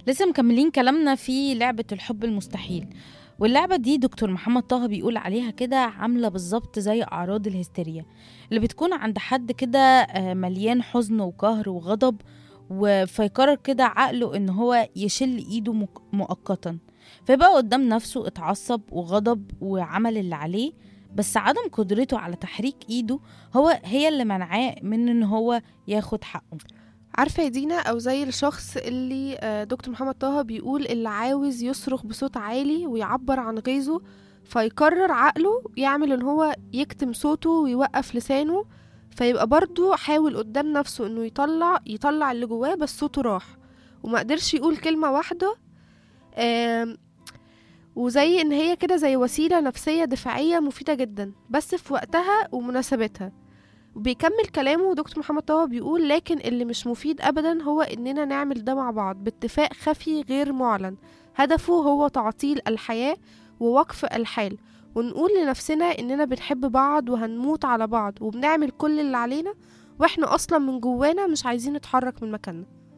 لسه مكملين كلامنا في لعبة الحب المستحيل واللعبة دي دكتور محمد طه بيقول عليها كده عاملة بالظبط زي أعراض الهستيريا اللي بتكون عند حد كده آه، مليان حزن وقهر وغضب و- فيقرر كده عقله إن هو يشل إيده مك- مؤقتا فيبقى قدام نفسه اتعصب وغضب وعمل اللي عليه بس عدم قدرته على تحريك إيده هو هي اللي منعاه من إن هو ياخد حقه عارفة يا دينا أو زي الشخص اللي آه، دكتور محمد طه بيقول اللي عاوز يصرخ بصوت عالي ويعبر عن غيظه فيقرر عقله يعمل ان هو يكتم صوته ويوقف لسانه فيبقى برضو حاول قدام نفسه انه يطلع يطلع اللي جواه بس صوته راح وما قدرش يقول كلمة واحدة آم، وزي ان هي كده زي وسيلة نفسية دفاعية مفيدة جدا بس في وقتها ومناسبتها بيكمل كلامه دكتور محمد طه بيقول لكن اللي مش مفيد ابدا هو اننا نعمل ده مع بعض باتفاق خفي غير معلن هدفه هو تعطيل الحياة ووقف الحال ونقول لنفسنا اننا بنحب بعض وهنموت على بعض وبنعمل كل اللي علينا واحنا اصلا من جوانا مش عايزين نتحرك من مكاننا